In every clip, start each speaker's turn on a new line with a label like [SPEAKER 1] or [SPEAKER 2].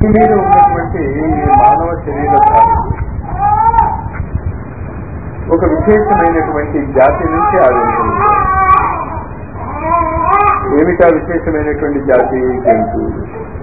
[SPEAKER 1] మీద ఉన్నటువంటి ఈ మానవ శరీరధారి ఒక విశేషమైనటువంటి జాతి నుంచి ఆవిర్భవించారు ఏమిటా విశేషమైనటువంటి జాతి జంతువులు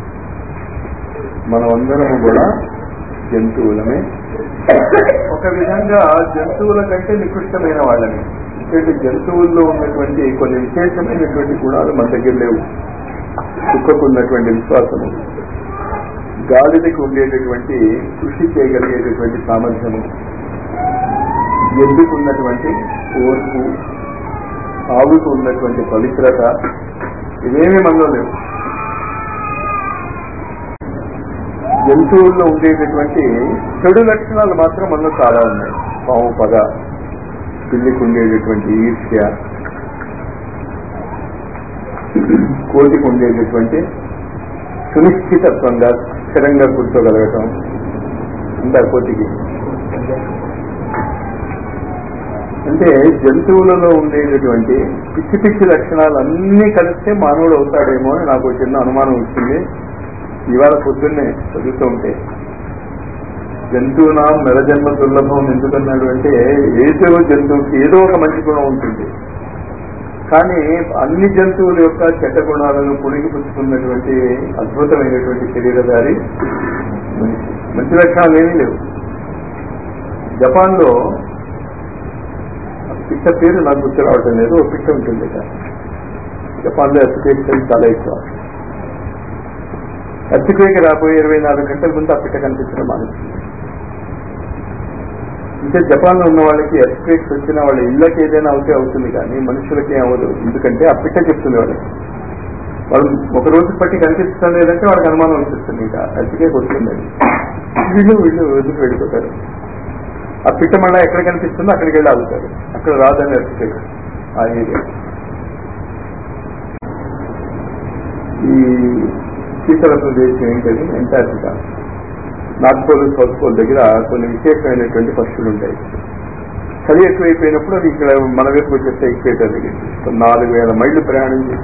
[SPEAKER 1] మనమందరము కూడా జంతువులమే ఒక విధంగా జంతువుల కంటే నికృష్టమైన వాళ్ళని ఎందుకంటే జంతువుల్లో ఉన్నటువంటి కొన్ని విశేషమైనటువంటి గుణాలు మన దగ్గర లేవు కుక్కకు ఉన్నటువంటి విశ్వాసము గాలికి ఉండేటటువంటి కృషి చేయగలిగేటటువంటి సామర్థ్యము ఎద్దుకు ఉన్నటువంటి ఓర్పు ఆవుకు ఉన్నటువంటి పవిత్రత ఇవేమీ మనలో లేవు జంతువుల్లో ఉండేటటువంటి చెడు లక్షణాలు మాత్రం మనలో చాలా ఉన్నాయి పాము పగ పిల్లికి ఉండేటటువంటి ఈర్ష్య కోతికి ఉండేటటువంటి సునిశ్చితత్వంగా స్థిరంగా కూర్చోగలగటం ఇంకా కోతికి అంటే జంతువులలో ఉండేటటువంటి పిచ్చి పిచ్చి లక్షణాలు అన్నీ కలిస్తే మానవుడు అవుతాడేమో అని నాకు ఒక చిన్న అనుమానం వచ్చింది ఇవాళ పొద్దున్నే చదువుతూ ఉంటే జంతువునా మెరజన్మ దుర్లభం ఎందుకన్నాడు అంటే ఏదో జంతువుకి ఏదో ఒక మంచి గుణం ఉంటుంది కానీ అన్ని జంతువుల యొక్క చెడ్డ గుణాలను పుణికి పుచ్చుకున్నటువంటి అద్భుతమైనటువంటి శరీరధారి మనిషి మంచి లక్షణాలు ఏమీ లేవు జపాన్ లో పిట్ట పేరు నాకు గుర్తు రావటం లేదు ఒక పిట్ట ఉంటుంది ఇక జపాన్ లో ఎడ్యుకేషన్ చాలా ఎక్కువ ఎర్త్క్వేక్ రాబోయే ఇరవై నాలుగు గంటల ముందు ఆ పిట్ట కనిపించడం మానేస్తుంది అంటే జపాన్ లో ఉన్న వాళ్ళకి ఎర్త్క్వేక్స్ వచ్చిన వాళ్ళ ఇళ్ళకి ఏదైనా అవుతే అవుతుంది కానీ మనుషులకి అవ్వదు ఎందుకంటే ఆ పిట్ట చెప్తుంది వాళ్ళకి వాళ్ళు ఒక రోజు పట్టి కనిపిస్తుంది లేదంటే వాళ్ళకి అనుమానం అనిపిస్తుంది ఇంకా ఎర్త్క్వేక్ వస్తుంది వీళ్ళు వీళ్ళు వదిలి వెళ్ళిపోతారు ఆ పిట్ట మళ్ళీ ఎక్కడ కనిపిస్తుందో అక్కడికి వెళ్ళి ఆగుతారు అక్కడ రాదని ఎర్త్క్వేక్ ఆ ఏరియా ఈ శీతల ప్రదేశం ఏంటది Antarctica north pole south pole దగ్గర కొన్ని విశేషమైనటువంటి పక్షులు ఉంటాయి చలి ఎక్కువైపోయినప్పుడు అది ఇక్కడ మన వైపు వచ్చేస్తే ఈక్వేటర్ దగ్గర నాలుగు వేల మైళ్ళు ప్రయాణం చేసి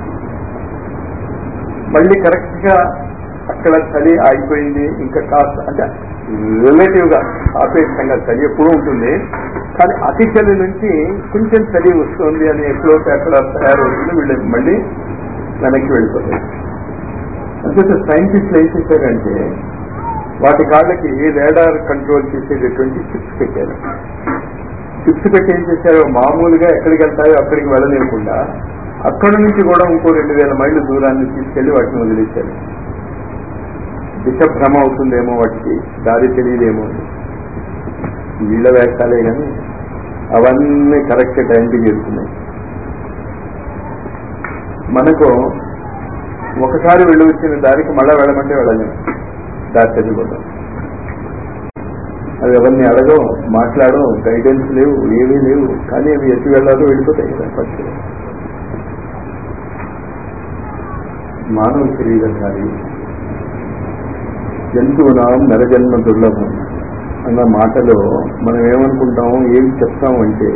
[SPEAKER 1] మళ్ళీ కరెక్ట్ గా అక్కడ చలి ఆగిపోయింది ఇంకా కాస్త అంటే రిలేటివ్ గా ఆపేక్షంగా చలి ఎప్పుడూ ఉంటుంది కానీ అతి చలి నుంచి కొంచెం చలి వస్తుంది అని ఎప్పుడో అక్కడ తయారవుతుంది వీళ్ళు మళ్ళీ వెనక్కి వెళ్ళిపోతాయి అంతే సైంటిస్టులు ఏం చేశారంటే వాటి కాళ్ళకి రేడార్ కంట్రోల్ చేసేటటువంటి చిప్స్ పెట్టారు చిప్స్ పెట్టి ఏం చేశారు మామూలుగా ఎక్కడికి వెళ్తాయో అక్కడికి వెళ్ళలేకుండా అక్కడ నుంచి కూడా ఇంకో రెండు వేల మైళ్ళు దూరాన్ని తీసుకెళ్లి వాటిని వదిలేశారు దిశ భ్రమ అవుతుందేమో వాటికి దారి తెలియదేమో వీళ్ళ వేషాలే కానీ అవన్నీ కరెక్ట్ టైంకి చేస్తున్నాయి మనకు ఒకసారి వెళ్ళి వచ్చిన దారికి మళ్ళా వెళ్ళమంటే వెళ్ళలేము దారి తెలియకూడదు అవి ఎవరిని అడగవు మాట్లాడవు గైడెన్స్ లేవు ఏమీ లేవు కానీ అవి ఎటు వెళ్ళాలో వెళ్ళిపోతాయి కదా ఫస్ట్ మానవ శరీరధారి జంతువునాం నరజన్మ దుర్లభం అన్న మాటలో మనం ఏమనుకుంటాం ఏం చెప్తాం అంటే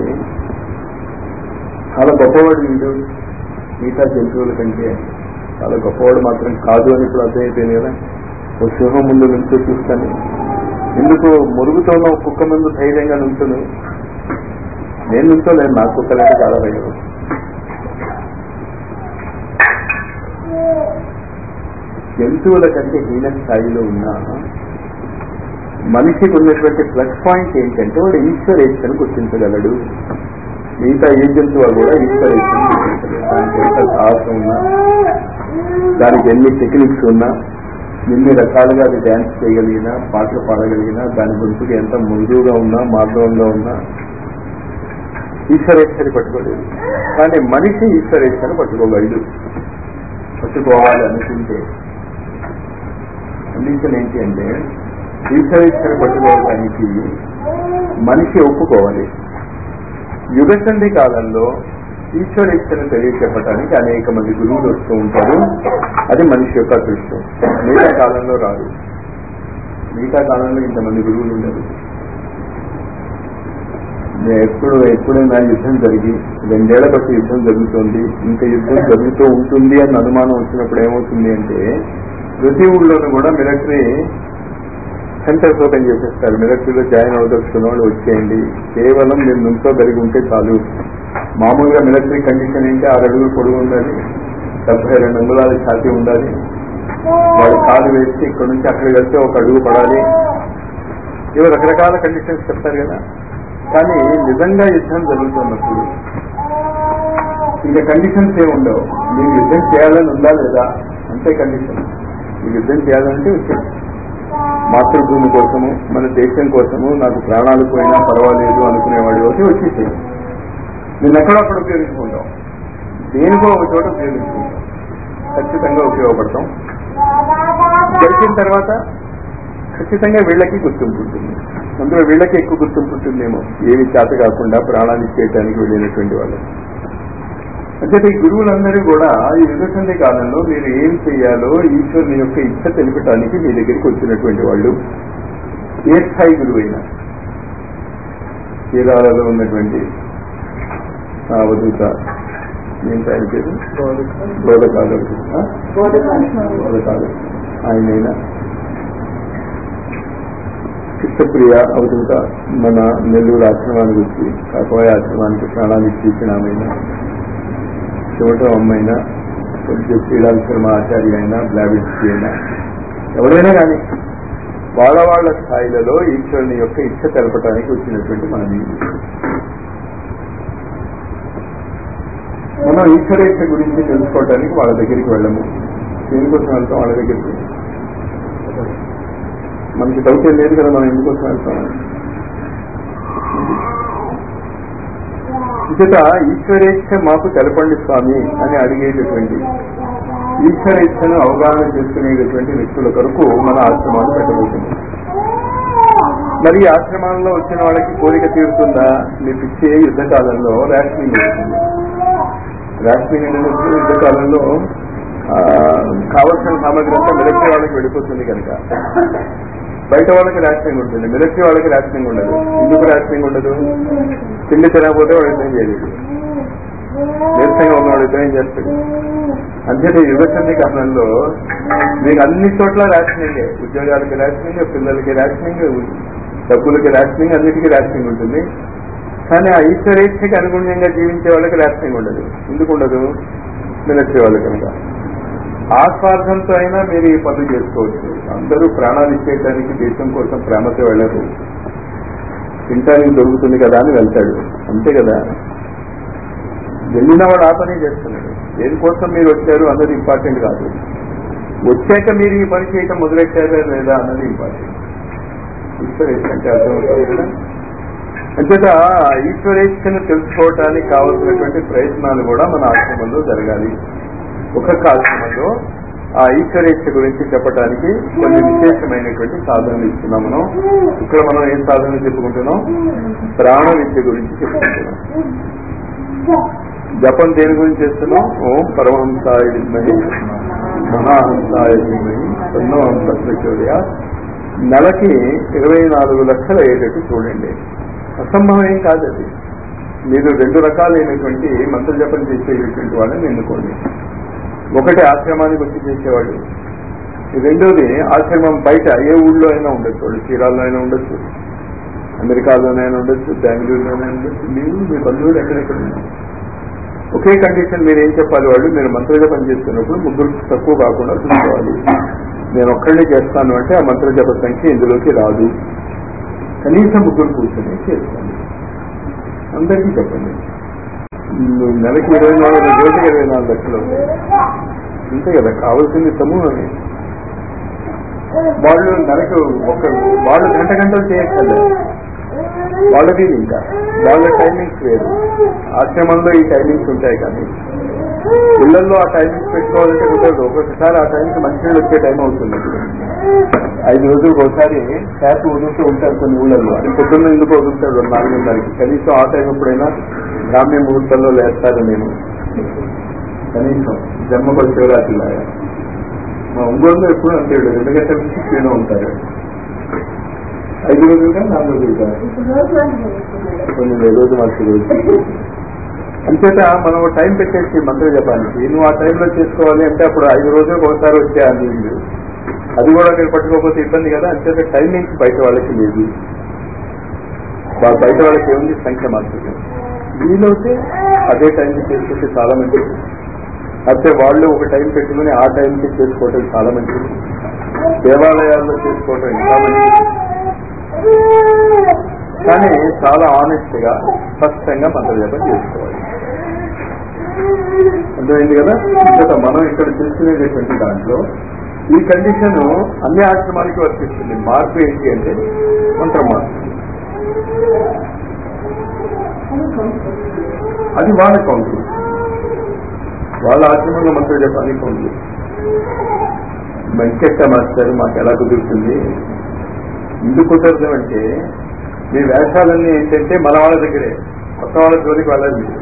[SPEAKER 1] చాలా గొప్పవాడు వీడు మిగతా జంతువుల కంటే చాలా గొప్పవాడు మాత్రం కాదు అని ఇప్పుడు అర్థమైపోయింది కదా ఓ సింహం ముందు నుంచో చూస్తాను ఎందుకు మురుగుతో ఉన్న కుక్క ముందు ధైర్యంగా నుంచును నేను నుంచోలేను నా కుక్కలంటే చాలా భయం జంతువుల కంటే హీన స్థాయిలో ఉన్న మనిషికి ఉన్నటువంటి ప్లస్ పాయింట్ ఏంటంటే వాడు ఈశ్వరేశ్వరం గుర్తించగలడు మిగతా ఏ జంతువు కూడా ఈశ్వరేశ్వరం గుర్తించలేదు దానికి ఎంత సాహసం ఉన్నా దానికి ఎన్ని టెక్నిక్స్ ఉన్నా ఎన్ని రకాలుగా అది డ్యాన్స్ చేయగలిగినా పాటలు పాడగలిగినా దాని గొంతుకి ఎంత మృదువుగా ఉన్నా మార్గంగా ఉన్నా ఈశ్వరేశ్వరి పట్టుకోలేదు కానీ మనిషి ఈశ్వరేశ్వరి పట్టుకోగలడు పట్టుకోవాలి అనుకుంటే కండిషన్ ఏంటి అంటే ఈశ్వరేశ్వరి పట్టుకోవడానికి మనిషి ఒప్పుకోవాలి యుగసంధి కాలంలో ఈశ్వరేశ్వరిని తెలియచెప్పడానికి అనేక మంది గురువులు వస్తూ ఉంటారు అది మనిషి యొక్క అదృష్టం మిగతా కాలంలో రాదు మిగతా కాలంలో ఇంతమంది గురువులు ఉండరు ఎప్పుడు ఎప్పుడైనా యుద్ధం జరిగి రెండేళ్ల బట్టి యుద్ధం జరుగుతుంది ఇంకా యుద్ధం జరుగుతూ ఉంటుంది అని అనుమానం వచ్చినప్పుడు ఏమవుతుంది అంటే ప్రతి ఊళ్ళోనూ కూడా మిలిటరీ సెంటర్స్ ఓపెన్ చేసేస్తారు మిలిటరీలో జాయిన్ అవదలుచుకున్న వాళ్ళు వచ్చేయండి కేవలం మీరు నుంచో కలిగి ఉంటే చాలు మామూలుగా మిలిటరీ కండిషన్ ఏంటి ఆరు అడుగులు పొడుగు ఉండాలి డెబ్బై రెండు అంగుళాల ఛాతీ ఉండాలి వాడు కాలు వేసి ఇక్కడ నుంచి అక్కడికి వెళ్తే ఒక అడుగు పడాలి ఇవి రకరకాల కండిషన్స్ చెప్తారు కదా కానీ నిజంగా యుద్ధం జరుగుతున్నప్పుడు ఇంకా కండిషన్స్ ఏ ఉండవు మీరు యుద్ధం చేయాలని ఉందా లేదా అంతే కండిషన్ మీరు యుద్ధం చేయాలంటే వచ్చేది మాతృభూమి కోసము మన దేశం కోసము నాకు ప్రాణాలు పోయినా పర్వాలేదు అనుకునేవాడి వచ్చి వచ్చేసి నేను ఎక్కడొక్కడ ఉపయోగించుకుంటాం దేనికో ఒక చోట ఉపయోగించుకుంటాం ఖచ్చితంగా ఉపయోగపడతాం గెలిచిన తర్వాత ఖచ్చితంగా వీళ్ళకి గుర్తింపు ఉంటుంది అందులో వీళ్ళకి ఎక్కువ గుర్తింపు ఉంటుందేమో ఏమి చేత కాకుండా ప్రాణాలు ఇచ్చేయడానికి వెళ్ళినటువంటి వాళ్ళు అంటే ఈ గురువులందరూ కూడా ఈ విభజన కాలంలో మీరు ఏం చేయాలో ఈశ్వరుని యొక్క ఇచ్చ తెలిపటానికి మీ దగ్గరికి వచ్చినటువంటి వాళ్ళు ఏ స్థాయి గురువు అయినా చీరాలలో ఉన్నటువంటి ఆ అవధూత ఏంటి ఆయన పేరు బోధకాలు బోధకాలు ఆయనైనా చిత్తప్రియ అవధూత మన నెల్లూరు ఆశ్రమానికి వచ్చి కాకవాయ ఆశ్రమానికి ప్రాణాలు ఇచ్చేసిన ఆమెనా శివటం అమ్మైనా కొంచెం శ్రీరామ శర్మ ఆచార్య అయినా బ్లాబిట్స్కి అయినా ఎవరైనా కానీ వాళ్ళ వాళ్ళ స్థాయిలలో ఈశ్వరుని యొక్క ఇచ్చ తెలపడానికి వచ్చినటువంటి మానవులు మనం ఈశ్వరేచ్ఛ గురించి తెలుసుకోవడానికి వాళ్ళ దగ్గరికి వెళ్ళము దేనికోసం వెళ్తాం వాళ్ళ దగ్గరికి మనకి డౌట్ ఏం లేదు కదా మనం ఎందుకోసం వెళ్తాం ఇచ్చట ఈశ్వరేచ్ఛ మాకు తెలపండి స్వామి అని అడిగేటటువంటి ఈశ్వరేచ్ఛను అవగాహన చేసుకునేటటువంటి వ్యక్తుల కొరకు మన ఆశ్రమాలు పెట్టబోతుంది మరి ఈ ఆశ్రమాల్లో వచ్చిన వాళ్ళకి కోరిక తీరుతుందా మీకు ఇచ్చే యుద్ధ కాలంలో రేషనింగ్ వస్తుంది రేషనింగ్ అనేది యుద్ధ కాలంలో ఆ, కావలసిన సామగ్రి అంతా మిలిటరీ వాళ్ళకి వెళ్ళిపోతుంది కనుక బయట వాళ్ళకి రేషనింగ్ ఉంటుంది మిలిటరీ వాళ్ళకి రేషనింగ్ ఉండదు ఎందుకు రేషనింగ్ ఉండదు తిండి తినకపోతే వాడు యుద్ధం చేయలేదు నీరసంగా ఉన్నవాడు యుద్ధం ఏం చేస్తాడు అంతేత యువశక్తి కాలంలో మీకు అన్ని చోట్ల రేషనింగ్ ఉద్యోగాలకి రేషనింగ్ పిల్లలకి రేషనింగ్ డబ్బులకి రేషనింగ్ అన్నిటికీ రేషనింగ్ ఉంటుంది కానీ ఆ ఈశ్వరేచ్ఛకి అనుగుణ్యంగా జీవించే వాళ్ళకి రేషనింగ్ ఉండదు ఎందుకు ఉండదు మిలిటరీ వాళ్ళు కనుక ఆ స్వార్థంతో అయినా మీరు ఈ పనులు చేసుకోవచ్చు అందరూ ప్రాణాలు ఇచ్చేయడానికి దేశం కోసం ప్రేమతో వెళ్ళరు తింటానికి దొరుకుతుంది కదా అని వెళ్తాడు అంతే కదా వెళ్ళిన వాడు ఆ పని చేస్తున్నాడు దేనికోసం మీరు వచ్చారు అన్నది ఇంపార్టెంట్ కాదు వచ్చాక మీరు ఈ పని చేయటం మొదలెట్టారా లేదా అన్నది ఇంపార్టెంట్ ఈశ్వరేచ్ఛ అంటే అర్థమవుతుంది కదా అంచేత ఈశ్వరేచ్ఛను తెలుసుకోవటానికి కావలసినటువంటి ప్రయత్నాలు కూడా మన ఆశ్రమంలో జరగాలి ఒక్కొక్క ఆశ్రమంలో ఆ ఈశ్వరేచ్ఛ గురించి చెప్పడానికి కొన్ని విశేషమైనటువంటి సాధనలు ఇస్తున్నాం మనం ఇక్కడ మనం ఏం సాధనలు చెప్పుకుంటున్నాం ప్రాణ విద్య గురించి చెప్పుకుంటున్నాం జపం దేని గురించి చేస్తున్నాం ఓం పరమహంసాయ విద్మహి మహాహంసాయ ధీమహి సన్నోహంస ప్రచోదయ నెలకి ఇరవై నాలుగు లక్షలు అయ్యేటట్టు చూడండి అసంభవం ఏం కాదు అది మీరు రెండు రకాలైనటువంటి మంత్ర జపం చేసేటటువంటి వాళ్ళని ఎన్నుకోండి ఒకటి ఆశ్రమానికి వచ్చి చేసేవాడు రెండోది ఆశ్రమం బయట ఏ ఊళ్ళో అయినా ఉండొచ్చు వాళ్ళు చీరాల్లో అయినా ఉండొచ్చు అమెరికాలోనైనా ఉండొచ్చు బెంగళూరులోనైనా ఉండొచ్చు మీరు మీ బంధువులు ఎక్కడెక్కడ ఉన్నారు ఒకే కండిషన్ మీరు ఏం చెప్పాలి వాళ్ళు మీరు మంత్రజపం చేస్తున్నప్పుడు ముగ్గురు తక్కువ కాకుండా చూసుకోవాలి నేను ఒక్కడే చేస్తాను అంటే ఆ మంత్రజప సంఖ్య ఇందులోకి రాదు కనీసం ముగ్గురు కూర్చొని చేస్తాను అందరికీ చెప్పండి నువ్వు నెలకి ఇరవై నాలుగు రోజుకి ఇరవై నాలుగు లక్షలు అవుతాయి అంతే కదా కావాల్సింది సమూహమే వాళ్ళు నెలకు ఒక వాళ్ళు గంట గంటలు చేయక్కర్లేదు వాళ్ళది ఇంకా వాళ్ళ టైమింగ్స్ వేరు ఆశ్రమంలో ఈ టైమింగ్స్ ఉంటాయి కానీ ఇళ్లలో ఆ టైమింగ్స్ పెట్టుకోవాలంటే కుదరదు ఒక్కొక్కసారి ఆ టైంకి మంచినీళ్ళు వచ్చే టైం అవుతుంది ఐదు రోజులకు ఒకసారి ట్యాప్ వదులుతూ ఉంటారు కొన్ని ఊళ్ళల్లో అది పొద్దున్న ఎందుకు వదులుతాడు నాలుగున్నరకి కనీసం ఆ టైం ఎప్పుడైనా గ్రామ్య ముహూర్తంలో లేస్తారు నేను కనీసం జన్మపడి శివరాత్రి లాగా మా ఒంగోలులో ఎప్పుడు అంతే రెండు గంటల నుంచి క్లీన్ ఉంటారు ఐదు రోజులుగా నాలుగు రోజులుగా కొన్ని రోజు మాకు రోజు అంచేత మనం ఒక టైం పెట్టేసి మంత్ర జపానికి నువ్వు ఆ టైంలో చేసుకోవాలి అంటే అప్పుడు ఐదు రోజులకు ఒకసారి వచ్చే ఆ నీళ్ళు అది కూడా మీరు పట్టుకోకపోతే ఇబ్బంది కదా అంచేత టైమింగ్స్ బయట వాళ్ళకి లేదు వాళ్ళ బయట వాళ్ళకి ఏముంది సంఖ్య మాత్రమే వీలైతే అదే టైంకి చేసుకుంటే చాలా మంచిది అయితే వాళ్ళు ఒక టైం పెట్టుకుని ఆ టైంకి చేసుకోవటం చాలా మంచిది దేవాలయాల్లో చేసుకోవటం ఇంకా మంచిది కానీ చాలా ఆనెస్ట్ గా స్పష్టంగా మంత్రజపం చేసుకోవాలి అర్థమైంది కదా ఇంకొక మనం ఇక్కడ చేసుకునేటటువంటి దాంట్లో ఈ కండిషన్ అన్ని ఆశ్రమాలకి వర్తిస్తుంది మార్పు ఏంటి అంటే మంత్ర మార్పు అది వాళ్ళ కౌంటర్ వాళ్ళ ఆశ్రమంలో మంత్ర జపాన్ని కౌంటర్ వెంకట మాస్టర్ మాకు ఎలా కుదురుతుంది ఎందుకు కుదరదు అంటే మీ వేషాలన్నీ ఏంటంటే మన వాళ్ళ దగ్గరే కొత్త వాళ్ళ జోలికి వెళ్ళాలి మీరు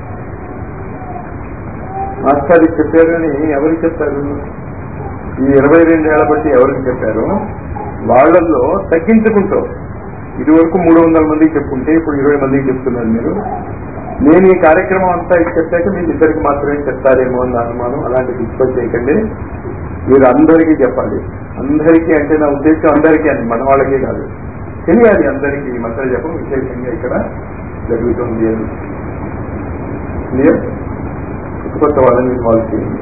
[SPEAKER 1] మాస్టర్ ఇది చెప్పారు అని ఎవరికి చెప్పారు ఈ ఇరవై రెండేళ్ల బట్టి ఎవరికి చెప్పారు వాళ్ళల్లో తగ్గించుకుంటాం ఇది వరకు మూడు వందల మందికి చెప్పుకుంటే ఇప్పుడు ఇరవై మందికి చెప్తున్నారు మీరు నేను ఈ కార్యక్రమం అంతా ఇది చెప్పాక మీకు ఇద్దరికి మాత్రమే చెప్తారేమో అని నా అనుమానం అలాంటి డిస్కస్ చేయకండి మీరు అందరికీ చెప్పాలి అందరికీ అంటే నా ఉద్దేశం అందరికీ అని మన వాళ్ళకే కాదు తెలియాలి అందరికీ ఈ మంత్ర జపం విశేషంగా ఇక్కడ జరుగుతుంది అని క్లియర్ కొత్త వాళ్ళని ఇన్వాల్వ్ చేయండి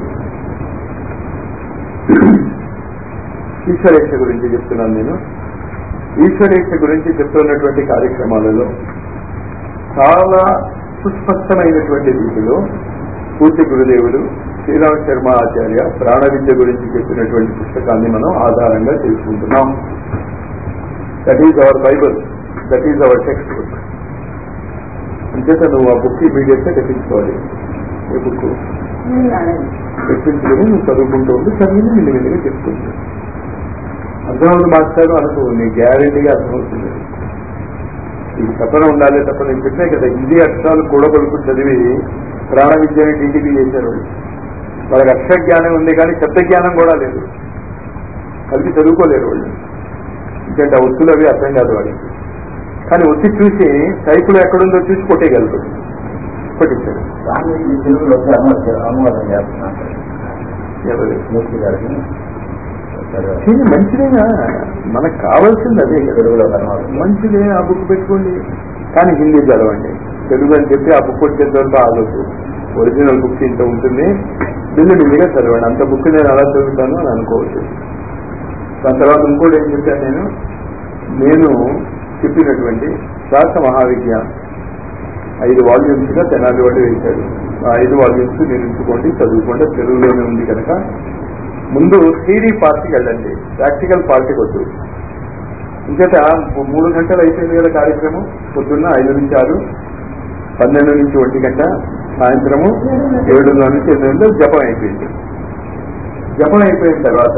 [SPEAKER 1] ఈశ్వరేచ్ఛ గురించి చెప్తున్నాను నేను ఈశ్వరేచ్ఛ గురించి చెప్తున్నటువంటి కార్యక్రమాలలో చాలా సుస్పష్టమైనటువంటి రీతిలో పూజ్య గురుదేవుడు శ్రీరామ శర్మ ఆచార్య ప్రాణ విద్య గురించి చెప్పినటువంటి పుస్తకాన్ని మనం ఆధారంగా చేసుకుంటున్నాం that is our Bible that is our text book అంచేత నువ్వు ఆ బుక్ ఇమీడియట్ గా తెప్పించుకోవాలి ఏ బుక్ తెప్పించుకుని నువ్వు చదువుకుంటూ ఉండి చదివి నిన్ను వెళ్ళిగా చెప్తుంది అర్థమవుతుంది మాస్టారు అనుకో నీ గ్యారెంటీగా అర్థమవుతుంది ఇది తప్పన ఉండాలి తప్ప నేను చెప్పే కదా హిందీ అక్షరాలు కూడబలుకు చదివి ప్రాణ విద్యని టీటీపీ చేశారు వాళ్ళు. వాళ్ళకి అక్షర జ్ఞానం ఉంది కానీ శబ్ద జ్ఞానం కూడా లేదు కలిపి చదువుకోలేరు వాళ్ళు ఎందుకంటే ఆ ఒత్తులు అవి అర్థం కాదు వాళ్ళకి కానీ ఒత్తి చూసి సైకిల్ ఎక్కడుందో చూసి కొట్టేయగలరు కొట్టించారు
[SPEAKER 2] స్వామి ఈ తెలుగులో వచ్చి అనువాదం అనువాదం చేస్తున్నాను
[SPEAKER 1] ఎవరు
[SPEAKER 2] మూర్తి గారికి
[SPEAKER 1] ఇది మంచిదేనా మనకు కావాల్సింది అదే కదా
[SPEAKER 2] తెలుగులో అనువాదం
[SPEAKER 1] మంచిదే ఆ బుక్ పెట్టుకోండి కానీ హిందీ చదవండి తెలుగు అని చెప్పి ఆ బుక్ వచ్చేంత వరకు ఆగొద్దు ఒరిజినల్ బుక్ ఇంత ఉంటుంది బిల్లు బిల్లుగా చదవండి అంత బుక్ నేను అలా చదువుతాను అని అనుకోవచ్చు దాని తర్వాత ఇంకోటి ఏం చెప్పాను నేను నేను చెప్పినటువంటి శ్వాస మహావిజ్ఞానం ఐదు వాల్యూమ్స్ గా తెనాలి వాడు వేశాడు ఆ ఐదు వాల్యూమ్స్ మీరు ఎంచుకోండి చదువుకోండి తెలుగులోనే ఉంది కనుక ముందు థియరీ పార్టీకి వెళ్ళండి ప్రాక్టికల్ పార్టీకి వద్దు ఇంకట మూడు గంటలు అయిపోయింది కదా కార్యక్రమం పొద్దున్న ఐదు నుంచి ఆరు పన్నెండు నుంచి ఒంటి గంట సాయంత్రము ఏడున్నర నుంచి ఎనిమిది గంటలు జపం అయిపోయింది జపం అయిపోయిన తర్వాత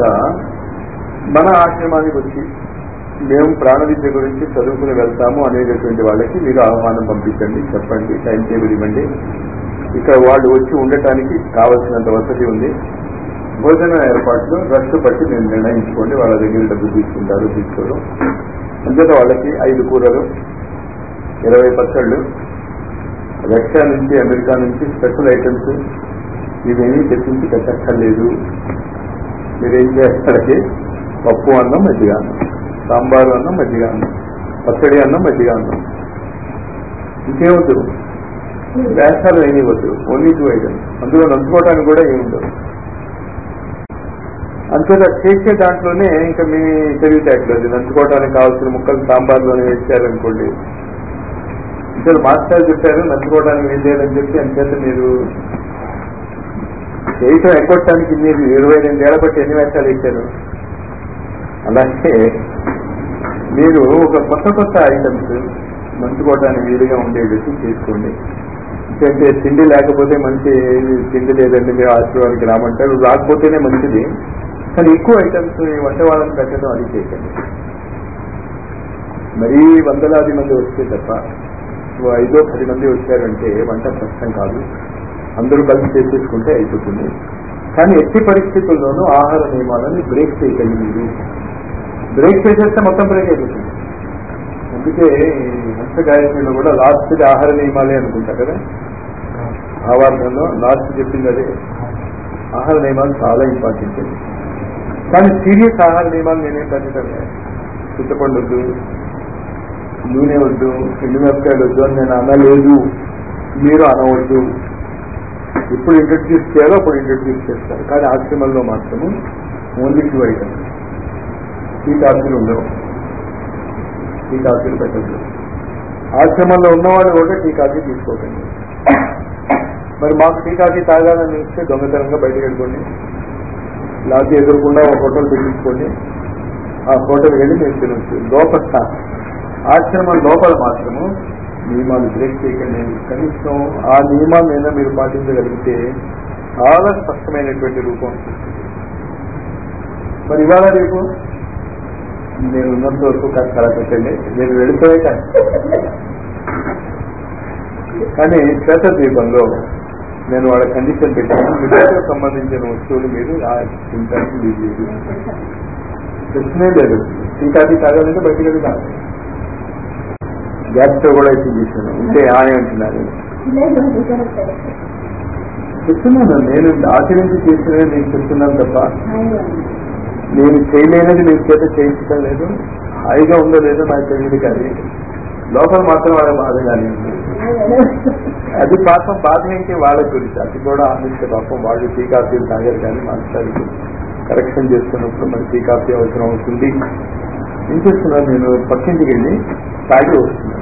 [SPEAKER 1] మన ఆశ్రమానికి వచ్చి మేము ప్రాణ విద్య గురించి చదువుకుని వెళ్తాము అనేటటువంటి వాళ్ళకి మీరు ఆహ్వానం పంపించండి చెప్పండి టైం టేబుల్ ఇవ్వండి ఇక్కడ వాళ్ళు వచ్చి ఉండటానికి కావలసినంత వసతి ఉంది భోజన ఏర్పాట్లు రష్ బట్టి నేను నిర్ణయించుకోండి వాళ్ళ దగ్గర డబ్బు తీసుకుంటారు తీసుకోరు అంతేత వాళ్ళకి ఐదు కూరలు ఇరవై పచ్చళ్ళు రష్యా నుంచి అమెరికా నుంచి స్పెషల్ ఐటమ్స్ ఇవేమీ తెప్పించి పెట్టక్కర్లేదు మీరేం చేస్తారంటే పప్పు అన్నం మజ్జిగ అన్నం సాంబారు అన్నం మజ్జిగ అన్నం పచ్చడి అన్నం మజ్జిగ అన్నం ఇంకేమొద్దు వేషాలు ఏమీ వద్దు ఓన్లీ టూ ఐటమ్స్ అందులో నంచుకోవడానికి కూడా ఏమి ఉండదు అంతేత చేసే దాంట్లోనే ఇంకా మీ తెలివితేటలు అది నంచుకోవడానికి కావాల్సిన ముక్కలు సాంబార్లోనే వేసారనుకోండి ఇంకా మాస్టర్ చెప్పారు నంచుకోవడానికి ఏం లేదని చెప్పి అంచేత మీరు చేయటం ఎగ్గొట్టడానికి మీరు ఇరవై రెండేళ్ల బట్టి ఎన్ని వేషాలు వేశారు అలాగే మీరు ఒక కొత్త కొత్త ఐటమ్స్ నంచుకోవడానికి వీలుగా ఉండేటట్టు చేసుకోండి ఎందుకంటే తిండి లేకపోతే మంచి తిండి లేదండి మీరు ఆశీర్వాదానికి రామంటారు రాకపోతేనే మంచిది కానీ ఎక్కువ ఐటమ్స్ ఈ వంట వాళ్ళని పెట్టడం అది చేయకండి మరీ వందలాది మంది వస్తే తప్ప ఓ ఐదో పది మంది వచ్చారంటే వంట కష్టం కాదు అందరూ కలిసి చేసేసుకుంటే అయిపోతుంది కానీ ఎట్టి పరిస్థితుల్లోనూ ఆహార నియమాలని బ్రేక్ చేయకండి మీరు బ్రేక్ చేసేస్తే మొత్తం బ్రేక్ అయిపోతుంది అందుకే ఈ హంస గాయకుల్లో కూడా లాస్ట్ ఆహార నియమాలే అనుకుంటా కదా భావార్థంలో లాస్ట్ చెప్పింది అదే ఆహార నియమాలు చాలా ఇంపార్టెంట్ కానీ సీరియస్ ఆహార నియమాలు నేనేం పెట్టడం లేదు చింతపండు వద్దు నూనె వద్దు ఎండు మిరపకాయలు వద్దు అని నేను అనలేదు మీరు అనవద్దు ఇప్పుడు ఇంట్రడ్యూస్ చేయాలో అప్పుడు ఇంట్రడ్యూస్ చేస్తారు కానీ ఆశ్రమంలో మాత్రము ఓన్లీ టూ ఐటమ్స్ టీ కాఫీలు ఉండవు టీ కాఫీలు పెట్టద్దు ఆశ్రమంలో ఉన్నవాళ్ళు కూడా టీ కాఫీ తీసుకోకండి మరి మాకు టీ కాఫీ తాగాలని ఇస్తే దొంగతనంగా బయటకు వెళ్ళిపోండి లేకపోతే ఎదురకుండా ఒక హోటల్ పెట్టించుకోండి ఆ హోటల్ వెళ్ళి మేము తినొచ్చు లోపల ఆశ్రమం లోపల మాత్రము నియమాలు బ్రేక్ చేయకండి కనీసం ఆ నియమాల మీద మీరు పాటించగలిగితే చాలా స్పష్టమైనటువంటి రూపం మరి ఇవాళ రేపు నేను ఉన్నంత వరకు కాస్త అలా పెట్టండి నేను వెళ్ళిపోయే కానీ కానీ శ్వేత దీపంలో నేను వాళ్ళ కండిషన్ పెట్టాను మీకు సంబంధించిన వస్తువులు మీరు ఆ తింటానికి లీజ్ ప్రశ్నే లేదు టీకాకి తాగాలంటే బయటికి వెళ్ళి తాగాలి గ్యాస్ తో కూడా అయితే చేశాను ఉంటే ఆనే అంటున్నారు చెప్తున్నాను నేను ఆచరించి చేసిన నేను చెప్తున్నాను తప్ప నేను చేయలేనది నేను చేత చేయించడం లేదు హాయిగా ఉందో లేదో నాకు తెలియదు కానీ లోపల మాత్రం వాళ్ళ బాధ కానీ ఉంది అది పాపం బాధ ఏంటి వాళ్ళ గురించి అది కూడా ఆలోచిస్తే పాపం వాళ్ళు టీ కాఫీలు తాగారు కానీ మాస్టర్కి కరెక్షన్ చేస్తున్నప్పుడు మరి టీ కాఫీ అవసరం అవుతుంది ఏం చేస్తున్నాను నేను పక్కింటికి వెళ్ళి తాగి వస్తున్నాను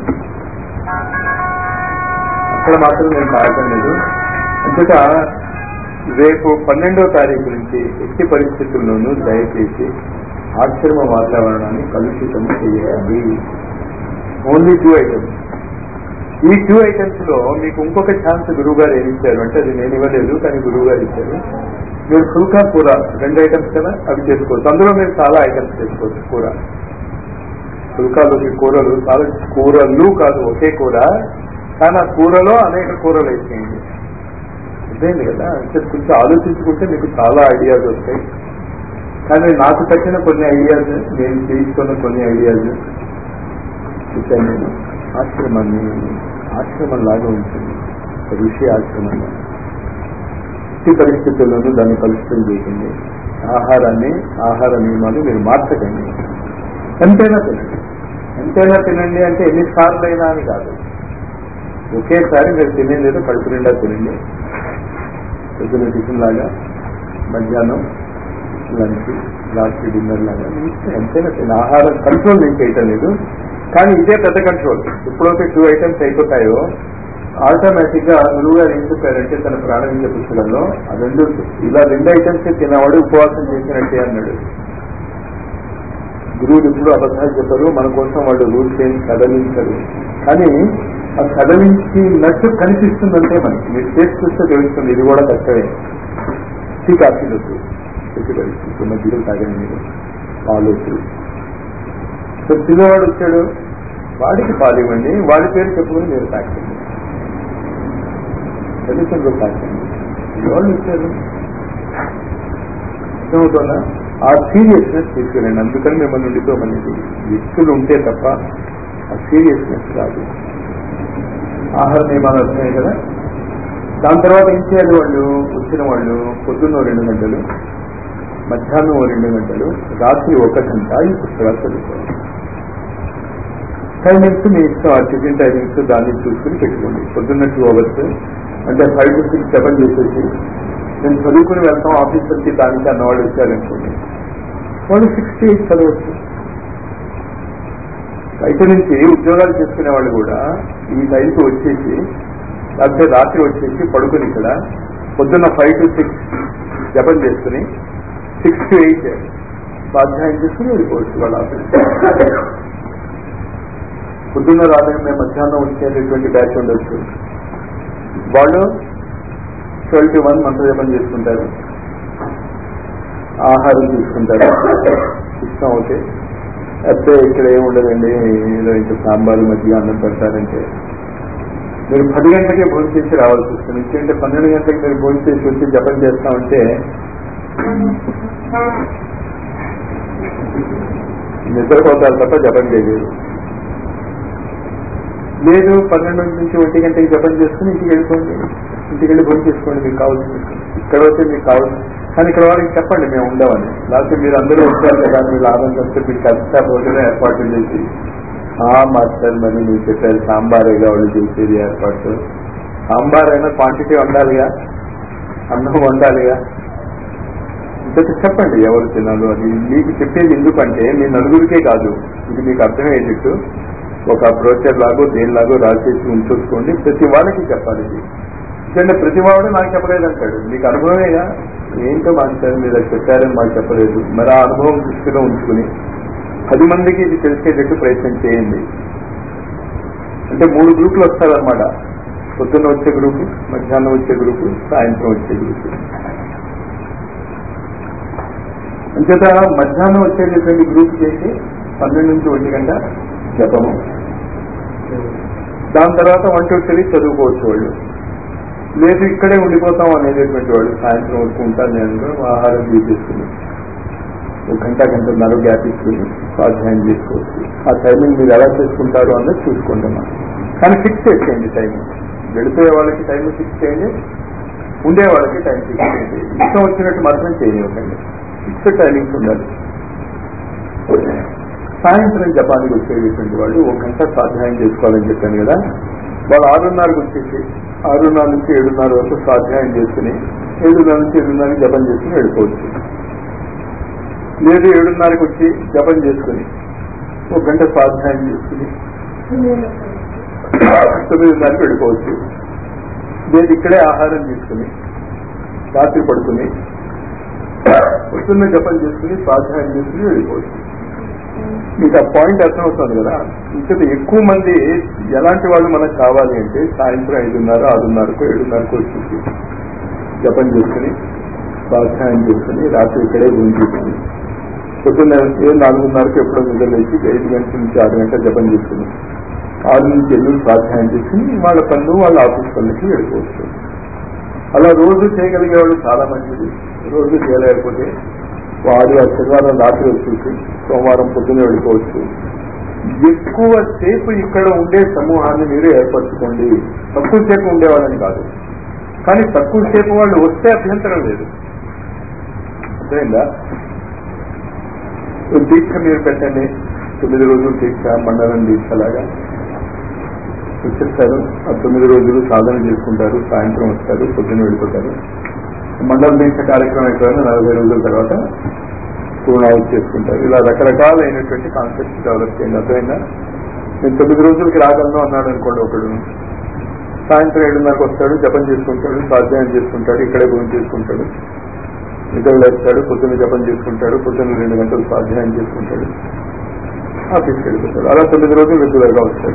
[SPEAKER 1] అక్కడ మాత్రం నేను తాగటం లేదు అంతటా రేపు పన్నెండవ తారీఖు నుంచి ఎట్టి పరిస్థితుల్లోనూ దయచేసి ఆశ్రమ వాతావరణాన్ని కలుషితం చేయాలి ఓన్లీ టూ ఐటమ్స్ ఈ టూ ఐటమ్స్ లో మీకు ఇంకొక ఛాన్స్ గురువు గారు ఏమి ఇచ్చారు అంటే అది నేను ఇవ్వలేదు కానీ గురువు గారు ఇచ్చారు మీరు ఫుల్కా కూర రెండు ఐటమ్స్ కదా అవి చేసుకోవచ్చు అందులో మీరు చాలా ఐటమ్స్ చేసుకోవచ్చు కూర ఫుల్కాలోకి కూరలు చాలా కూరలు కాదు ఒకే కూర కానీ ఆ కూరలో అనేక కూరలు వేసేయండి అర్థమైంది కదా అంటే కొంచెం ఆలోచించుకుంటే మీకు చాలా ఐడియాస్ వస్తాయి కానీ నాకు తగ్గిన కొన్ని ఐడియాస్ నేను చేయించుకున్న కొన్ని ఐడియాస్ ఇచ్చాను నేను ఆశ్రమాన్ని ఆశ్రమం లాగా ఉంటుంది ఋషి ఆశ్రమంలో ఎట్టి పరిస్థితుల్లోనూ దాన్ని కలుషితం చేయకండి ఆహారాన్ని ఆహార నియమాలు మీరు మార్చకండి ఎంతైనా తినండి ఎంతైనా తినండి అంటే ఎన్నిసార్లు అయినా అని కాదు ఒకేసారి మీరు తినేది కడుపు నిండా తినండి పొద్దున టిఫిన్ లాగా మధ్యాహ్నం లంచ్ రాత్రి డిన్నర్ లాగా మీ ఇష్టం ఎంతైనా తిన ఆహారం కంట్రోల్ నేను చేయటం లేదు కానీ ఇదే పెద్ద కంట్రోల్ ఎప్పుడైతే టూ ఐటమ్స్ అయిపోతాయో ఆటోమేటిక్ గా గురువు గారు ఏం చెప్పారంటే తన ప్రాణవిద్య పుస్తకంలో ఆ రెండు ఇలా రెండు ఐటమ్స్ తినవాడు ఉపవాసం చేసినట్టే అన్నాడు గురువులు ఎప్పుడు అబద్ధాలు చెప్పరు మన కోసం వాళ్ళు రూల్స్ ఏం కదలించరు కానీ ఆ కదలించినట్టు కనిపిస్తుందంటే మనకి మీరు చేసి చూస్తే తెలుస్తుంది ఇది కూడా కష్టమే టీ కాఫీలు వద్దు ఎట్టి పరిస్థితి మధ్యలో తాగండి మీరు పాలు వద్దు సో పిల్లవాడు వచ్చాడు వాడికి పాలు ఇవ్వండి వాడి పేరు చెప్పుకుని మీరు తాకండి తల్లిదండ్రులు తాకండి ఎవరు ఇచ్చారు అర్థమవుతుందా ఆ సీరియస్నెస్ తీసుకురండి అందుకని మిమ్మల్ని ఉండిపోమనేది వ్యక్తులు ఉంటే తప్ప ఆ సీరియస్నెస్ రాదు ఆహార నియమాలు వస్తున్నాయి కదా దాని తర్వాత ఏం చేయాలి వాళ్ళు వచ్చిన వాళ్ళు పొద్దున్న ఓ రెండు గంటలు మధ్యాహ్నం ఓ రెండు గంటలు రాత్రి ఒక గంట ఈ పుస్తకాలు చదువుకోవాలి టైమింగ్స్ మీ ఇష్టం ఆ టిఫిన్ టైమింగ్స్ దాన్ని చూసుకుని పెట్టుకోండి పొద్దున్న టూ అవర్స్ అంటే ఫైవ్ టు సిక్స్ సెవెన్ చేసేసి నేను చదువుకుని వెళ్తాం ఆఫీసర్కి దానికి అన్నవాళ్ళు వచ్చారనుకోండి వాళ్ళు సిక్స్టీ ఎయిట్ చదవచ్చు బయట నుంచి ఉద్యోగాలు చేసుకునే వాళ్ళు కూడా ఈ టైంకి వచ్చేసి లేకపోతే రాత్రి వచ్చేసి పడుకుని ఇక్కడ పొద్దున్న ఫైవ్ టు సిక్స్ జపం చేసుకుని సిక్స్ టు ఎయిట్ స్వాధ్యాయం చేసుకుని వెళ్ళిపోవచ్చు వాళ్ళ ఆఫీస్ పొద్దున్న రాత్రి మేము మధ్యాహ్నం వచ్చేటటువంటి బ్యాచ్ ఉండొచ్చు వాళ్ళు ట్వెల్వ్ టు వన్ మంత్ర జపం చేసుకుంటారు ఆహారం తీసుకుంటారు ఇష్టం అవుతే అయితే ఇక్కడ ఏమి ఉండదండి ఏదో ఇంకా సాంబారు మధ్య అన్నం పెడతారంటే మీరు పది గంటలకే భోజనం చేసి రావాల్సి వస్తుంది ఎందుకంటే పన్నెండు గంటలకు మీరు భోజనం చేసి వచ్చి జపం చేస్తామంటే నిద్రపోతారు తప్ప జపం చేయలేదు లేదు పన్నెండు నుంచి ఒంటి గంటకి జపం చేసుకుని ఇంటికి వెళ్ళిపోండి ఇంటికి వెళ్ళి భోజనం చేసుకోండి మీకు కావాల్సింది ఇక్కడ అయితే మీకు కావాల్సింది కానీ ఇక్కడ వాళ్ళకి చెప్పండి మేము ఉండమని లేకపోతే మీరు అందరూ వచ్చారు కదా మీరు ఆనందంతో మీకు ఖచ్చితంగా భోజనం ఏర్పాటు చేసి ఆ మాస్టర్ మరి మీరు చెప్పారు సాంబారేగా వాళ్ళు చేసేది ఏర్పాటు సాంబార్ అయినా క్వాంటిటీ ఉండాలిగా అన్నం వండాలిగా ఇంకొక చెప్పండి ఎవరు తినాలో అది మీకు చెప్పేది ఎందుకంటే మీ నలుగురికే కాదు ఇది మీకు అర్థమయ్యేటట్టు ఒక బ్రోచర్ లాగో దేనిలాగో రాసేసి ఉంచుకోండి ప్రతి వాళ్ళకి చెప్పాలి ఇది ఎందుకంటే ప్రతి వాడు నాకు చెప్పలేదు అంటాడు మీకు అనుభవమేగా ఏంటో మాస్టర్ మీరు అది చెప్పారని మాకు చెప్పలేదు మరి ఆ అనుభవం దృష్టిలో ఉంచుకుని పది మందికి ఇది తెలిసేటట్టు ప్రయత్నం చేయండి అంటే మూడు గ్రూపులు వస్తారనమాట పొద్దున్న వచ్చే గ్రూపు మధ్యాహ్నం వచ్చే గ్రూపు సాయంత్రం వచ్చే గ్రూపు అంచేత మధ్యాహ్నం వచ్చేటటువంటి గ్రూప్ చేసి పన్నెండు నుంచి ఒంటి గంట జపము దాని తర్వాత వన్ టూ త్రీ చదువుకోవచ్చు వాళ్ళు లేదు ఇక్కడే ఉండిపోతాం అనేటటువంటి వాళ్ళు సాయంత్రం వరకు ఉంటాను నేను కూడా ఆహారం తీసేసుకుని ఒక గంట గంటన్నర గ్యాప్ ఇచ్చుకుని స్వాధ్యాయం చేసుకోవచ్చు ఆ టైమింగ్ మీరు ఎలా చేసుకుంటారు అన్నది చూసుకోండి అమ్మా కానీ ఫిక్స్ చేసేయండి టైమింగ్ వెళ్ళిపోయే వాళ్ళకి టైం ఫిక్స్ చేయండి ఉండే వాళ్ళకి టైం ఫిక్స్ చేయండి ఇష్టం వచ్చినట్టు మాత్రం చేయనివ్వకండి ఫిక్స్డ్ టైమింగ్స్ ఉండాలి సాయంత్రం జపానికి వచ్చేటటువంటి వాళ్ళు ఒక గంట స్వాధ్యాయం చేసుకోవాలని చెప్పాను కదా వాళ్ళు ఆరున్నరకు వచ్చేసి ఆరున్నర నుంచి ఏడున్నర వరకు స్వాధ్యాయం చేసుకుని ఏడున్నర నుంచి ఏడున్నరకి జపం చేసుకుని వెళ్ళిపోవచ్చు లేదు ఏడున్నరకు వచ్చి జపం చేసుకుని ఒక గంట స్వాధ్యాయం చేసుకుని తొమ్మిదిన్నరకు వెళ్ళిపోవచ్చు లేదు ఇక్కడే ఆహారం తీసుకుని రాత్రి పడుకుని పొద్దున్న జపం చేసుకుని స్వాధ్యాయం చేసుకుని వెళ్ళిపోవచ్చు మీకు ఆ పాయింట్ అర్థమవుతుంది కదా ఇంకా ఎక్కువ మంది ఎలాంటి వాళ్ళు మనకు కావాలి అంటే సాయంత్రం ఐదున్నర ఆరున్నరకు ఏడున్నరకు వచ్చేసి జపం చేసుకుని స్వాధ్యాయం చేసుకుని రాత్రి ఇక్కడే భూమి చేసుకుని పొద్దున్న ఏ నాలుగున్నరకు ఎప్పుడో నిద్ర లేచి ఐదు గంటల నుంచి ఆరు గంటల జపం చేసుకుని ఆరు నుంచి ఎల్లు స్వాధ్యాయం చేసుకుని వాళ్ళ పనులు వాళ్ళ ఆఫీస్ పనులకి వెళ్ళిపోవచ్చు అలా రోజు చేయగలిగే వాళ్ళు చాలా మంచిది రోజు చేయలేకపోతే వాడు ఆ శనివారం రాత్రి వచ్చేసి సోమవారం పొద్దున వెళ్ళిపోవచ్చు ఎక్కువ సేపు ఇక్కడ ఉండే సమూహాన్ని మీరు ఏర్పరచుకోండి తక్కువ సేపు ఉండేవాళ్ళని కాదు కానీ తక్కువ సేపు వాళ్ళు వస్తే అభ్యంతరం లేదు అర్థమైందా దీక్ష మీరు పెట్టండి తొమ్మిది రోజులు దీక్ష మండలం దీక్ష లాగా వచ్చేస్తారు ఆ తొమ్మిది రోజులు సాధన చేసుకుంటారు సాయంత్రం వస్తారు పొద్దున్న వెళ్ళిపోతారు మండల దీక్ష కార్యక్రమం అయిపోయిన నలభై రోజుల తర్వాత పూర్ణావతి చేసుకుంటారు ఇలా రకరకాలైనటువంటి కాన్సెప్ట్స్ డెవలప్ చేయండి అర్థమైందా నేను తొమ్మిది రోజులకి రాగలను అన్నాడు అనుకోండి ఒకడు సాయంత్రం ఏడున్నరకు వస్తాడు జపం చేసుకుంటాడు స్వాధ్యాయం చేసుకుంటాడు ఇక్కడే భూమి చేసుకుంటాడు నిద్ర లేస్తాడు పొద్దున్న జపం చేసుకుంటాడు పొద్దున్న రెండు గంటలు స్వాధ్యాయం చేసుకుంటాడు ఆఫీస్కి వెళ్ళిపోతాడు అలా తొమ్మిది రోజులు రెగ్యులర్గా వస్తాడు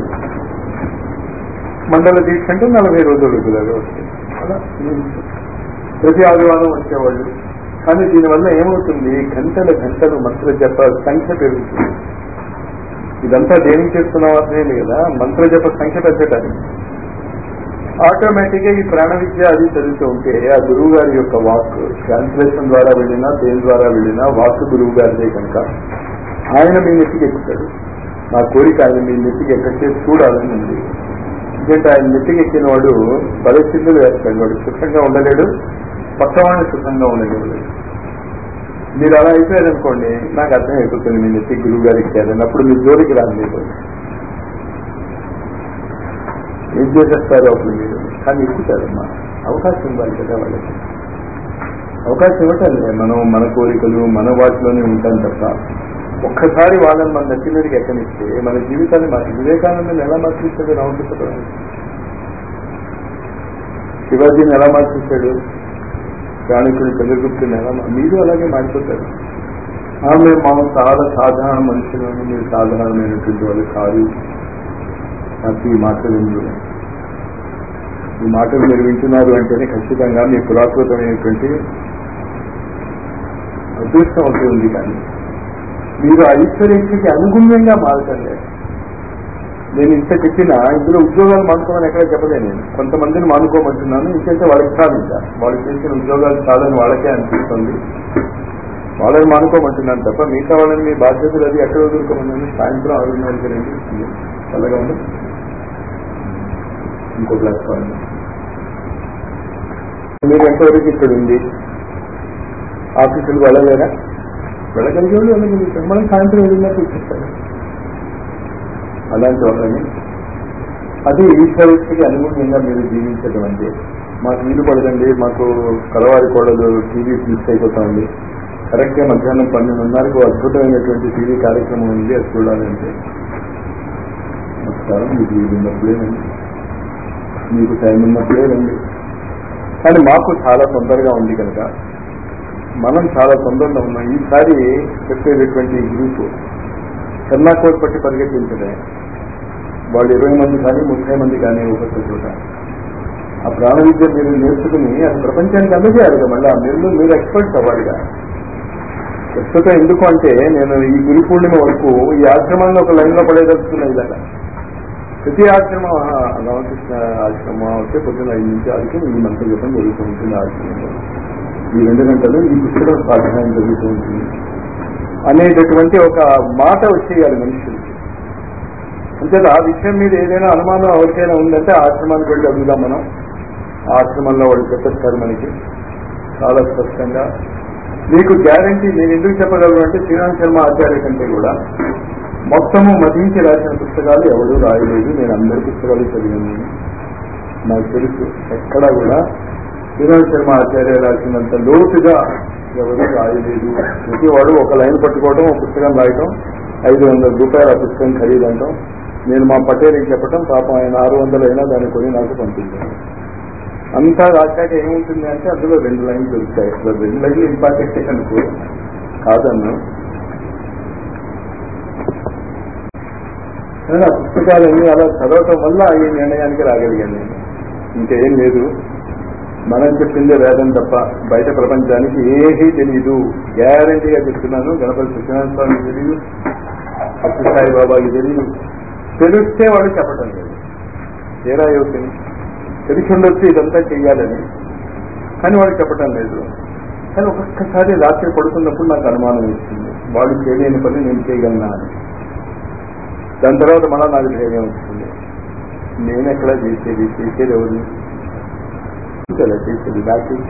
[SPEAKER 1] మండల దీక్ష అంటే నలభై రోజులు రెగ్యులర్గా వస్తాయి అలా ప్రతి ఆదివారం వచ్చేవాళ్ళు కానీ దీనివల్ల ఏమవుతుంది గంటల గంటలు మంత్ర జప సంఖ్య పెరుగుతుంది ఇదంతా దేనికి చేస్తున్నాం అర్థమైంది కదా మంత్ర జప సంఖ్య పెంచడానికి ఆటోమేటిక్ గా ఈ ప్రాణ విద్య అది చదువుతూ ఉంటే ఆ గురువు గారి యొక్క వాక్ ట్రాన్స్లేషన్ ద్వారా వెళ్ళినా దేని ద్వారా వెళ్ళినా వాక్ గురువు గారిదే కనుక ఆయన మీ నెత్తికి ఎక్కుతాడు నా కోరిక ఆయన మీ నెత్తికి ఎక్కడికే చూడాలని ఉంది ఎందుకంటే ఆయన నెత్తికి ఎక్కిన వాడు పరిస్థితులు వేస్తాడు వాడు సుఖంగా ఉండలేడు పక్క వాడిని సుఖంగా ఉండలేడు మీరు అలా అయిపోయారనుకోండి నాకు అర్థం అయిపోతుంది మీ నెత్తి గురువు గారు ఎక్కారని అప్పుడు మీ జోలికి రాలేదు ఏం చేసేస్తారు అప్పుడు మీరు కానీ ఎక్కుతారమ్మా అవకాశం ఇవ్వాలి కదా వాళ్ళకి అవకాశం ఇవ్వటంలే మనం మన కోరికలు మన వాటిలోనే ఉంటాం తప్ప ఒక్కసారి వాళ్ళని మన నెత్తి మీదకి ఎక్కనిస్తే మన జీవితాన్ని మార్చి వివేకానందని ఎలా మార్చేస్తాడు రామకృష్ణ శివాజీని ఎలా మార్చేశాడు చాణక్యుడు చంద్రగుప్తుని ఎలా మా- మీరు అలాగే మారిపోతారు ఆ, మేము మా చాలా సాధారణ మనుషులను మీరు సాధారణమైనటువంటి వాళ్ళు కాదు నాకు ఈ మాటలు విందు ఈ మాటలు మీరు వింటున్నారు అంటేనే ఖచ్చితంగా మీ పురాకృతమైనటువంటి అదృష్టం అవుతుంది కానీ మీరు ఐశ్వర్యకి అనుగుణ్యంగా మారటండి నేను ఇంత చెప్పినా ఇందులో ఉద్యోగాలు మానుకోమని ఎక్కడ చెప్పలే నేను కొంతమందిని మానుకోమంటున్నాను ఇంకైతే వాళ్ళకి సాధించ వాళ్ళు చేసిన ఉద్యోగాలు చాలని వాళ్ళకే అనిపిస్తుంది వాళ్ళని మానుకోమంటున్నాను తప్ప మిగతా వాళ్ళని మీ బాధ్యతలు అది ఎక్కడ వదులుకోమన్నాను సాయంత్రం ఆరున్నరకి రండి చల్లగా ఉంది ఇంకో ప్లాట్ఫామ్ మీరు ఎంతవరకు ఇక్కడ ఉంది ఆఫీసులకు వెళ్ళలేరా వెళ్ళగలిగే వాళ్ళు వెళ్ళగలుగుతారు మనం సాయంత్రం వెళ్ళినా కూర్చుంటారు అలాంటి వాళ్ళని అది ఈశ్వరుడికి అనుగుణంగా మీరు జీవించడం అంటే మాకు వీలు పడదండి మాకు కలవారి కోడలు టీవీ మిస్ అయిపోతుంది కరెక్ట్గా మధ్యాహ్నం పన్నెండున్నరకు అద్భుతమైనటువంటి టీవీ కార్యక్రమం ఉంది అది చూడాలంటే నమస్కారం మీకు వీలు ఉన్నప్పుడే రండి మీకు టైం ఉన్నప్పుడే రండి కానీ మాకు చాలా తొందరగా ఉంది కనుక మనం చాలా తొందరగా ఉన్నాం ఈసారి చెప్పేటటువంటి గ్రూప్ చెన్నాకోట్ పట్టి పరిగెత్తించడే వాళ్ళు ఇరవై మంది కానీ ముప్పై మంది కానీ ఒక్కొక్క చోట ఆ ప్రాణ విద్య మీరు నేర్చుకుని అది ప్రపంచానికి అందజేయాలి కదా మళ్ళీ మీరు మీరు ఎక్స్పర్ట్స్ అవ్వాలిగా ప్రస్తుతం ఎందుకు అంటే నేను ఈ గురి పూర్ణిమ వరకు ఈ ఆశ్రమంలో ఒక లైన్లో పడేదలుచుకున్నా ఇలాగా ప్రతి ఆశ్రమం ఆహా, రామకృష్ణ ఆశ్రమం అయితే పొద్దున్న ఐదు నుంచి ఆడికి ఈ మంత్ర జపం జరుగుతూ ఉంటుంది ఆశ్రమంలో ఈ రెండు గంటలు ఈ పుస్తకం స్వాధ్యాయం జరుగుతూ ఉంటుంది అనేటటువంటి ఒక మాట వచ్చేయాలి మనుషులకి అంటే ఆ విషయం మీద ఏదైనా అనుమానం ఎవరికైనా ఉందంటే ఆశ్రమానికి వెళ్ళి అడుగుదాం మనం ఆ ఆశ్రమంలో వాళ్ళు చెప్పేస్తారు మనకి చాలా స్పష్టంగా మీకు గ్యారంటీ నేను ఎందుకు చెప్పగలను అంటే శ్రీరామ్ శర్మ ఆచార్య కంటే కూడా మొత్తము మధించి రాసిన పుస్తకాలు ఎవడూ రాయలేదు నేను అందరి పుస్తకాలు చదివాను నాకు తెలుసు ఎక్కడా కూడా శ్రీరామ్ శర్మ ఆచార్య రాసినంత లోతుగా ఎవరు రాయలేదు ప్రతి వాడు ఒక లైన్ పట్టుకోవడం ఒక పుస్తకం రాయటం ఐదు వందల రూపాయలు ఆ పుస్తకం ఖరీదంటాం నేను మా పటేల్కి చెప్పటం పాపం ఆయన ఆరు వందలు అయినా దాన్ని కొని నాకు పంపించాను అంతా రాశాక ఏముంటుంది అంటే అందులో రెండు లైన్లు దొరుకుతాయి అసలు రెండు లైన్లు ఇంపార్టెంట్ అనుకో కాదన్ను కానీ ఆ పుస్తకాలన్నీ అలా చదవటం వల్ల ఈ నిర్ణయానికి రాగలిగాను నేను ఇంకేం లేదు మనం చెప్పిందే వేదం తప్ప బయట ప్రపంచానికి ఏమీ తెలియదు గ్యారంటీగా చెప్తున్నాను గణపతి సత్యనారాయణ స్వామికి తెలియదు అప్పుసాయి బాబాకి తెలియదు తెలిస్తే వాడు చెప్పటం లేదు ఏరా యువతిని తెలిసి ఉండొచ్చు ఇదంతా చెయ్యాలని కానీ వాడు చెప్పటం లేదు కానీ ఒక్కొక్కసారి రాత్రి పడుకున్నప్పుడు నాకు అనుమానం ఇస్తుంది వాడు చేయలేని పని నేను చేయగలనా అని దాని తర్వాత మళ్ళా నాకు ధైర్యం వస్తుంది నేను ఎక్కడ చేసేది చేసేది ఎవరిని కదా చేసేది నా చేసి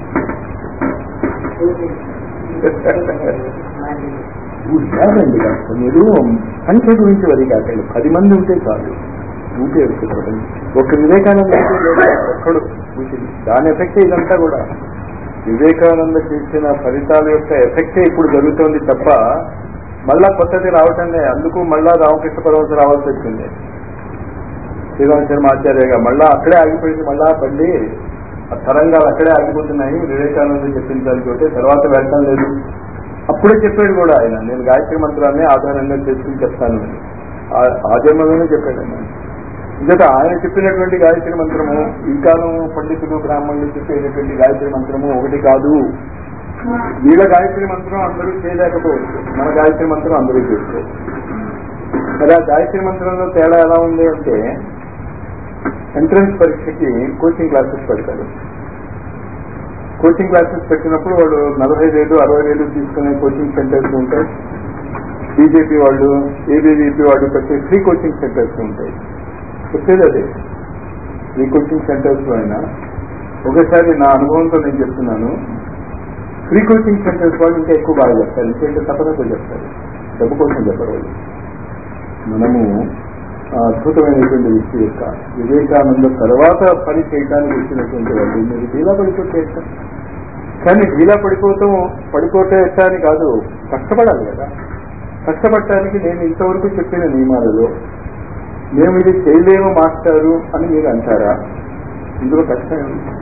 [SPEAKER 1] కాదండి కాస్త మీరు సంఖ్య గురించి వరి కాకండి పది మంది ఉంటే చాలు ఊటే వస్తుంది ఒక వివేకానంద ఉంటే లేదా ఒక్కడు ఊటింది దాని ఎఫెక్టే ఇదంతా కూడా వివేకానంద చేసిన ఫలితాల యొక్క ఎఫెక్టే ఇప్పుడు జరుగుతోంది తప్ప మళ్ళా కొత్తది రావటంలే అందుకు మళ్ళా రామకృష్ణ పరమశ రావాల్సి వచ్చింది శ్రీరామ శర్మ ఆచార్యగా మళ్ళా అక్కడే ఆగిపోయింది మళ్ళా బండి ఆ తరంగాలు అక్కడే ఆగిపోతున్నాయి వివేకానంద చెప్పించాలి తోటే తర్వాత వెళ్ళటం లేదు అప్పుడే చెప్పాడు కూడా ఆయన నేను గాయత్రి మంత్రాన్ని ఆధారంగా చేసుకుని చెప్తాను అని ఆ- ఆ జన్మలోనే చెప్పాడు ఆయన ఇంకట ఆయన చెప్పినటువంటి గాయత్రి మంత్రము ఈ కాలం పండితులు బ్రాహ్మణులు చెప్పేటటువంటి గాయత్రి మంత్రము ఒకటి కాదు వీళ్ళ గాయత్రి మంత్రం అందరూ చేయలేకపోవచ్చు మన గాయత్రి మంత్రం అందరూ చేసుకోవచ్చు మరి ఆ గాయత్రి మంత్రంలో తేడా ఎలా ఉంది అంటే ఎంట్రన్స్ పరీక్షకి కోచింగ్ క్లాసెస్ పెడతారు కోచింగ్ క్లాసెస్ పెట్టినప్పుడు వాళ్ళు నలభై వేలు అరవై వేలు తీసుకునే కోచింగ్ సెంటర్స్ ఉంటాయి బీజేపీ వాళ్ళు ఏబీవీపీ వాళ్ళు పెట్టే ఫ్రీ కోచింగ్ సెంటర్స్ ఉంటాయి చెప్పేది అదే ఫ్రీ కోచింగ్ సెంటర్స్ లో అయినా ఒకసారి నా అనుభవంతో నేను చెప్తున్నాను ఫ్రీ కోచింగ్ సెంటర్స్ వాళ్ళు ఇంకా ఎక్కువ బాగా చెప్తారు ఇంకేంటే తప్పనతో చెప్తారు డబ్బు కోసం చెప్పరు వాళ్ళు మనము ఆ అద్భుతమైనటువంటి వ్యక్తి యొక్క వివేకానంద తర్వాత పని చేయడానికి వచ్చినటువంటి వాళ్ళు మీరు ఢీలా పడిపోతే ఎట్లా? కానీ ఢీలా పడిపోతాం పడిపోతే ఎట్లా అని కాదు కష్టపడాలి కదా కష్టపడటానికి నేను ఇంతవరకు చెప్పిన నియమాలలో మేము ఇది చేయలేము మాస్టారు అని మీరు అంటారా ఇందులో కష్టం ఏమి?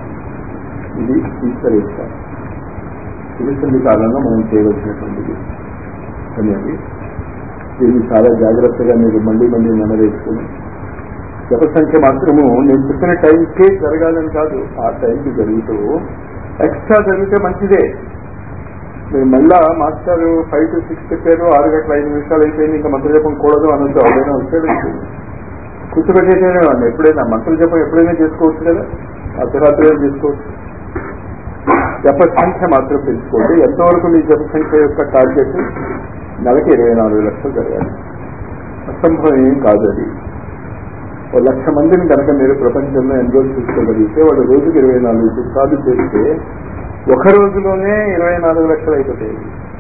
[SPEAKER 1] ఇది ఈశ్వరేచ్ఛ తెలుస్తుంది కాలంలో మనం చేయవలసినటువంటిది అని అది దీన్ని చాలా జాగ్రత్తగా మీరు మళ్ళీ మళ్ళీ నెమరేసుకుని జప సంఖ్య మాత్రము నేను చెప్పిన టైంకే జరగాలని కాదు ఆ టైంకి జరుగుతూ ఎక్స్ట్రా జరిగితే మంచిదే మీరు మళ్ళా మాస్టర్ ఫైవ్ టు సిక్స్ చెప్పారు ఆరు గంటల ఐదు నిమిషాలు అయిపోయింది ఇంకా మంత్ర జపం కూడదు అనొద్దు ఎవరైనా వచ్చాడు కూర్చోబెట్టేటేనే వాడిని ఎప్పుడైనా మంత్ర జపం ఎప్పుడైనా చేసుకోవచ్చు కదా అర్ధరాత్రి చేసుకోవచ్చు జప సంఖ్య మాత్రం పెంచుకోండి ఎంతవరకు మీ జప సంఖ్య యొక్క టార్గెట్ నెలకి ఇరవై నాలుగు లక్షలు జరగాలి అసంభవం ఏం కాదు అది ఓ లక్ష మందిని కనుక మీరు ప్రపంచంలో ఎన్రోల్ చేసుకోగలిగితే వాడు రోజుకి ఇరవై నాలుగు పుస్తకాలు చేస్తే ఒక రోజులోనే ఇరవై నాలుగు లక్షలు అయిపోతాయి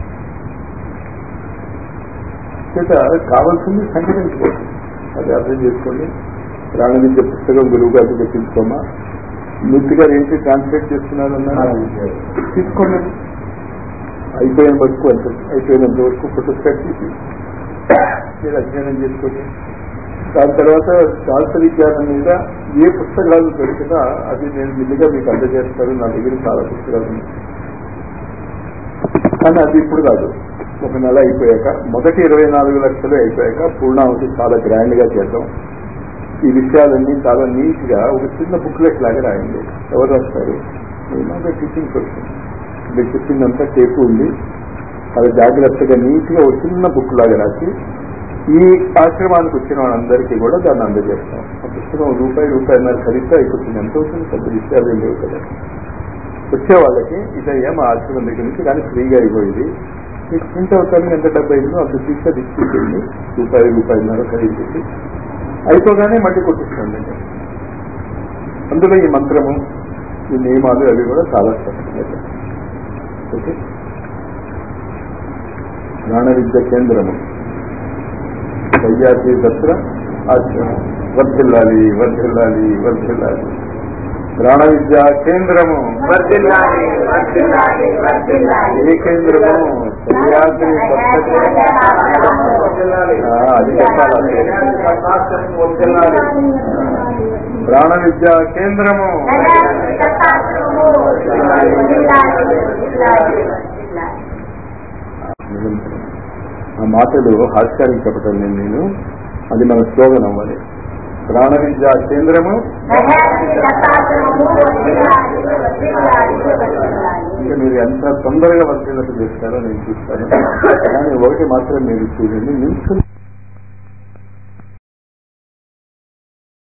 [SPEAKER 1] చేత కావాల్సింది సంకరించుకోండి అది అర్థం చేసుకోండి ప్రాణ విద్య పుస్తకం గురువు గారికి తెప్పించుకోమా మూర్తి గారు ఏంటి ట్రాన్స్లేట్ చేస్తున్నారన్నారు తీసుకోండి అయిపోయిన వరకు అంత అయిపోయినంత వరకు ఫోటోస్టాట్ తీసి మీరు అధ్యయనం చేసుకోండి దాని తర్వాత శాస్త్ర విజ్ఞానం మీద ఏ పుస్తకాలు దొరికినా అది నేను మిల్లిగా మీకు అందజేస్తాను నా దగ్గర చాలా పుస్తకాలు ఉన్నాయి కానీ అది ఇప్పుడు కాదు ఒక నెల అయిపోయాక మొదటి ఇరవై నాలుగు లక్షలు అయిపోయాక పూర్ణావతి చాలా గ్రాండ్ గా చేద్దాం ఈ విషయాలన్నీ చాలా నీట్ గా ఒక చిన్న బుక్లెట్ లాగా రాయండి ఎవరు రాస్తారు నేను టీచింగ్ పర్సన్ మీరు చెప్పిందంతా టేపు ఉంది అది జాగ్రత్తగా నీట్ గా ఒక చిన్న బుక్ లాగా రాసి ఈ ఆశ్రమానికి వచ్చిన వాళ్ళందరికీ కూడా దాన్ని అందజేస్తాం ఆ పుస్తకం రూపాయి రూపాయిన్నర ఖరీదు అయిపోతుంది ఎంత అవుతుంది పెద్ద విషయాలు ఏం లేవు కదా వచ్చే వాళ్ళకి ఇదయ్యా మా ఆశ్రమం దగ్గర నుంచి కానీ ఫ్రీగా అయిపోయింది మీకు ప్రింట్ అవుతాను ఎంత డబ్బు అయిందో అంత తీసి అది ఇచ్చేసింది రూపాయి రూపాయిన్నర ఖరీదు పెట్టి అయిపోగానే మళ్ళీ కొట్టిస్తాను నేను అందులో ఈ మంత్రము ఈ నియమాలు అవి కూడా చాలా స్పష్టంగా చెప్పాను. ఓకే ప్రాణ విద్య కేంద్రము వైద్యార్థి దత్ర ఆశ్రమం వర్ధిల్లాలి వర్ధిల్లాలి వర్ధిల్లాలి ప్రాణ విద్యా కేంద్రము
[SPEAKER 3] వర్ధిల్లాలి వర్ధిల్లాలి వర్ధిల్లాలి
[SPEAKER 1] ఏ కేంద్రము సహ్యాద్రి దత్త ఆ, అది చెప్పాలి ప్రాణ విద్యా కేంద్రము నిరంతరం. ఆ మాటలు హాస్యానికి చెప్పటం లేదు నేను అది మన స్లోగన్ అవ్వాలి ప్రాణ విద్యా కేంద్రము ఇంకా మీరు ఎంత తొందరగా వర్తినట్టు చేస్తారో నేను చూస్తాను కానీ ఒకటి మాత్రం మీరు చూడండి నిల్చుని